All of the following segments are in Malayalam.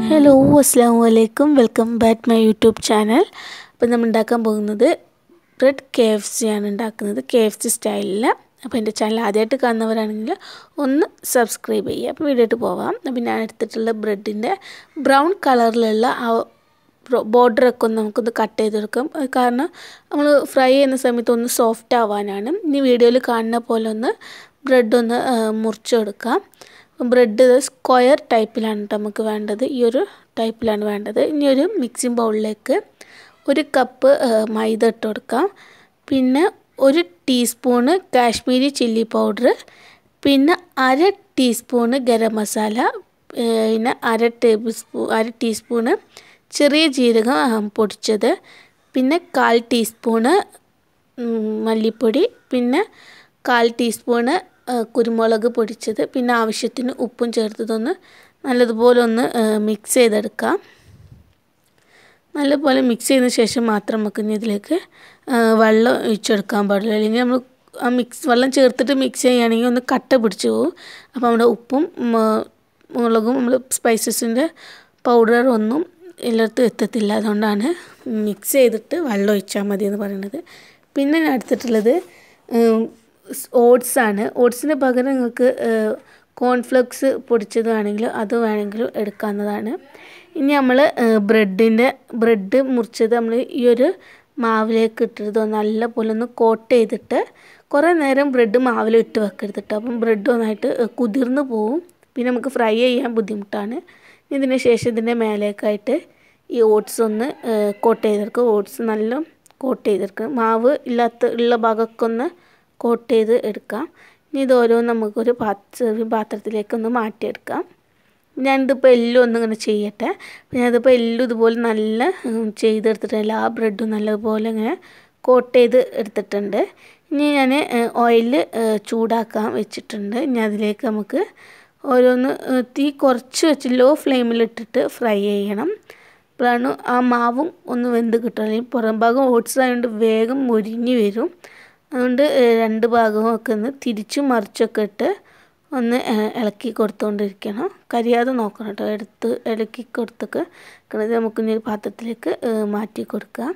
ഹലോ അസ്സാം വലൈക്കും welcome back my YouTube channel അപ്പോൾ നമ്മൾ ഉണ്ടാക്കാൻ പോകുന്നത് ബ്രെഡ് കെ എഫ് സി ആണ് ഉണ്ടാക്കുന്നത് കെ എഫ് സി സ്റ്റൈലിൽ അപ്പോൾ എൻ്റെ ചാനൽ ആദ്യമായിട്ട് കാണുന്നവരാണെങ്കിൽ ഒന്ന് സബ്സ്ക്രൈബ് ചെയ്യുക അപ്പോൾ വീഡിയോട്ട് പോവാം അപ്പോൾ ഞാൻ എടുത്തിട്ടുള്ള ബ്രെഡിൻ്റെ ബ്രൗൺ കളറിലുള്ള ആ ബോർഡറൊക്കെ ഒന്ന് നമുക്കൊന്ന് കട്ട് ചെയ്തെടുക്കാം അത് കാരണം നമ്മൾ ഫ്രൈ ചെയ്യുന്ന സമയത്ത് ഒന്ന് സോഫ്റ്റ് ആവാനാണ് ഇനി വീഡിയോയിൽ കാണുന്ന പോലെ ഒന്ന് ബ്രെഡ് ഒന്ന് മുറിച്ചെടുക്കാം ബ്രെഡ് സ്ക്വയർ ടൈപ്പിലാണ് കേട്ടോ നമുക്ക് വേണ്ടത് ഈ ഒരു ടൈപ്പിലാണ് വേണ്ടത് ഇനി ഒരു മിക്സിംഗ് ബൗളിലേക്ക് ഒരു കപ്പ് മൈദ ഇട്ട് കൊടുക്കാം പിന്നെ ഒരു ടീസ്പൂണ് കാശ്മീരി ചില്ലി പൗഡർ പിന്നെ അര ടീസ്പൂണ് ഗരം മസാല പിന്നെ അര ടേബിൾ സ്പൂൺ അര ടീസ്പൂണ് ചെറിയ ജീരകം പൊടിച്ചത് പിന്നെ കാൽ ടീസ്പൂണ് മല്ലിപ്പൊടി പിന്നെ കാൽ ടീസ്പൂണ് കുരുമുളക് പൊടിച്ചത് പിന്നെ ആവശ്യത്തിന് ഉപ്പും ചേർത്തതൊന്ന് നല്ലതുപോലെ ഒന്ന് മിക്സ് ചെയ്തെടുക്കാം നല്ലപോലെ മിക്സ് ചെയ്തതിന് ശേഷം മാത്രം നമുക്ക് ഇനി ഇതിലേക്ക് വെള്ളം ഒഴിച്ചെടുക്കാൻ പാടില്ല അല്ലെങ്കിൽ നമ്മൾ ആ മിക്സ് വെള്ളം ചേർത്തിട്ട് മിക്സ് ചെയ്യുകയാണെങ്കിൽ ഒന്ന് കട്ട പിടിച്ച് പോകും അപ്പോൾ നമ്മുടെ ഉപ്പും മുളകും നമ്മൾ സ്പൈസസിൻ്റെ പൗഡർ ഒന്നും എല്ലായിടത്തും എത്തത്തില്ല അതുകൊണ്ടാണ് മിക്സ് ചെയ്തിട്ട് വെള്ളം ഒഴിച്ചാൽ മതി എന്ന് പറയുന്നത് പിന്നെ ഞാൻ എടുത്തിട്ടുള്ളത് ഓട്സ് ആണ് ഓട്സിന് പകരം നിങ്ങൾക്ക് കോൺഫ്ലെക്സ് പൊടിച്ചത് വേണമെങ്കിൽ അത് വേണമെങ്കിലും എടുക്കാവുന്നതാണ് ഇനി നമ്മൾ ബ്രെഡിൻ്റെ ബ്രെഡ് മുറിച്ചത് നമ്മൾ ഈ ഒരു മാവിലേക്ക് ഇട്ടിട്ട് നല്ല പോലെ ഒന്ന് കോട്ട് ചെയ്തിട്ട് കുറേ നേരം ബ്രെഡ് മാവിൽ ഇട്ട് വെക്കരുത് കേട്ടോ അപ്പം ബ്രെഡ് ഒന്നായിട്ട് കുതിർന്ന് പോവും പിന്നെ നമുക്ക് ഫ്രൈ ചെയ്യാൻ ബുദ്ധിമുട്ടാണ് ഇതിന് ശേഷം ഇതിൻ്റെ മേലേക്കായിട്ട് ഈ ഓട്സ് ഒന്ന് കോട്ട് ചെയ്തെടുക്കുക ഓട്സ് നല്ല കോട്ട് ചെയ്തെടുക്കുക മാവ് ഇല്ലാത്ത ഉള്ള ഭാഗമൊക്കെ ഒന്ന് കോട്ട് ചെയ്ത് എടുക്കാം ഇനി ഇത് ഓരോന്ന് നമുക്കൊരു പാത്ര പാത്രത്തിലേക്ക് ഒന്ന് മാറ്റിയെടുക്കാം ഞാനിതിപ്പോൾ എല്ലാം ഒന്നും ഇങ്ങനെ ചെയ്യട്ടെ ഞാനിതിപ്പോൾ എല്ലാം ഇതുപോലെ നല്ല ചെയ്തെടുത്തിട്ട് എല്ലാ ബ്രെഡും നല്ലതുപോലെ ഇങ്ങനെ കോട്ട് ചെയ്ത് എടുത്തിട്ടുണ്ട് ഇനി ഞാൻ ഓയിൽ ചൂടാക്കാൻ വെച്ചിട്ടുണ്ട് ഇനി അതിലേക്ക് നമുക്ക് ഓരോന്ന് തീ കുറച്ച് വെച്ച് ലോ ഫ്ലെയിമിലിട്ടിട്ട് ഫ്രൈ ചെയ്യണം അപ്പോഴാണ് ആ മാവും ഒന്ന് വെന്ത് കിട്ടുക അല്ലെങ്കിൽ പുറം ഭാഗം ഓട്സ് ആയതുകൊണ്ട് വേഗം മുരിഞ്ഞ് വരും അതുകൊണ്ട് രണ്ട് ഭാഗവും ഒക്കെ ഒന്ന് തിരിച്ചും മറിച്ചൊക്കെ ഇട്ട് ഒന്ന് ഇളക്കി കൊടുത്തുകൊണ്ടിരിക്കണം കരിയാതെ നോക്കണം കേട്ടോ എടുത്ത് ഇളക്കി കൊടുത്തൊക്കെ ഇത് നമുക്ക് ഇനി ഒരു പാത്രത്തിലേക്ക് മാറ്റി കൊടുക്കാം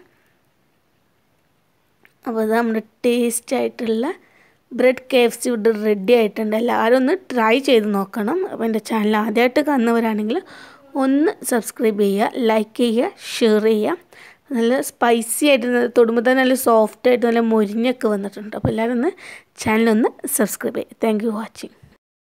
അപ്പോൾ അത് നമ്മുടെ ടേസ്റ്റ് ആയിട്ടുള്ള ബ്രെഡ് കെ എഫ് സി ഇവിടെ റെഡി ആയിട്ടുണ്ട് എല്ലാവരും ഒന്ന് ട്രൈ ചെയ്ത് നോക്കണം അപ്പോൾ എൻ്റെ ചാനൽ ആദ്യമായിട്ട് കാണുന്നവരാണെങ്കിൽ ഒന്ന് സബ്സ്ക്രൈബ് ചെയ്യുക ലൈക്ക് ചെയ്യുക ഷെയർ ചെയ്യുക നല്ല സ്പൈസി ആയിട്ട് തൊടുമ്പോൾ തന്നെ നല്ല സോഫ്റ്റ് ആയിട്ട് നല്ല മൊരിഞ്ഞൊക്കെ വന്നിട്ടുണ്ട് അപ്പോൾ എല്ലാവരും ഒന്ന് ചാനലൊന്ന് സബ്സ്ക്രൈബ് ചെയ്യുക താങ്ക് യു വാച്ചിങ്